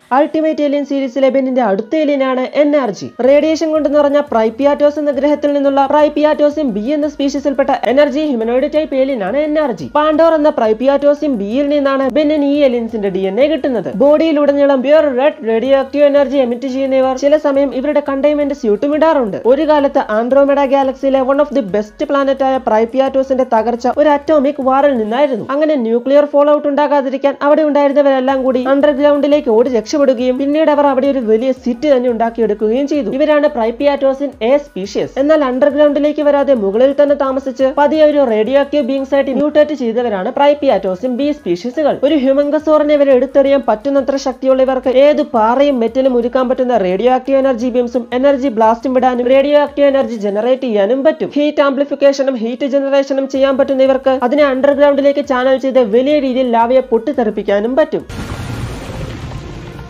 ultimate alien സീരീസിലെ ബെന്നിന്റെ അടുത്ത ഏലിയനാണ് എൻ ആർ ജി റേഡിയേഷൻ കൊണ്ട് നിറഞ്ഞ പ്രൈപ്പിയാറ്റോസ് എന്ന ഗ്രഹത്തിൽ നിന്നുള്ള പ്രൈപ്പിയാറ്റോസിം ബി എന്ന സ്പീഷീസിൽപ്പെട്ട എനർജി ഹ്യൂമനോയിഡ് ടൈപ്പ് ഏലിയനാണ് എൻ ആർ ജി പാണ്ടോർ എന്ന പ്രൈപ്പിയാറ്റോസിം ബിയിൽ നിന്നാണ് ബെന്നിന് ഈ ഏലിയൻസിന്റെ ഡി എൻ എ കിട്ടുന്നത് ബോഡിയിലുടനീളം pure red radioactive energy emit ചെയ്യുന്നവർ ചില സമയം ഇവരുടെ കണ്ടെയ്ൻമെന്റ് സ്യൂട്ടും ഇടാറുണ്ട് ഒരു കാലത്ത് ആൻഡ്രോമെഡ ഗാലക്സിയിലെ one of the best planet ആയ പ്രൈപ്പിയാറ്റോസിന്റെ തകർച്ച ഒരു അറ്റോമിക് വാറിൽ നിന്നായിരുന്നു അങ്ങനെ ന്യൂക്ലിയർ ഫോൾ ഔട്ട് ഉണ്ടാകാതിരിക്കാൻ അവിടെ ഉണ്ടായിരുന്നവരെല്ലാം കൂടി അണ്ടർഗ്രൗണ്ടിലേക്ക് ഓടി രക്ഷപ്പെടുകയും പിന്നീട് അവർ അവിടെ ഒരു വലിയ സിറ്റി തന്നെ ഉണ്ടാക്കിയെടുക്കുകയും ചെയ്തു ഇവരാണ് പ്രൈപ്പിയാറ്റോസിൻ എ സ്പീഷ്യസ് എന്നാൽ അണ്ടർഗ്രൗണ്ടിലേക്ക് വരാതെ മുകളിൽ തന്നെ താമസിച്ച് പതിയെ ഒരു റേഡിയോ ആക്റ്റീവ് ബീങ്സ് ആയിട്ട് മ്യൂട്ടേറ്റ് ചെയ്തവരാണ് പ്രൈപ്പിയാറ്റോസിൻ ബി സ്പീഷ്യസുകൾ ഒരു ഹ്യൂമങ്കസോറിനെ വരെ എടുത്തെറിയാൻ പറ്റുന്നത്ര ശക്തിയുള്ള ഇവർക്ക് ഏത് പാറയും മെറ്റലും ഉരുക്കാൻ പറ്റുന്ന റേഡിയോ ആക്റ്റീവ് എനർജി ബീംസും എനർജി ബ്ലാസ്റ്റും വിടാനും റേഡിയോ ആക്റ്റീവ് എനർജി ജനറേറ്റ് ചെയ്യാനും പറ്റും ഹീറ്റ് ആംപ്ലിഫിക്കേഷനും ഹീറ്റ് ജനറേഷനും ചെയ്യാൻ പറ്റുന്ന ഇവർക്ക് അതിനെ അണ്ടർഗ്രൗണ്ടിലേക്ക് ചാനൽ ചെയ്ത് വലിയ രീതിയിൽ ലാവയെ പൊട്ടിത്തെറിപ്പിക്കാനും പറ്റും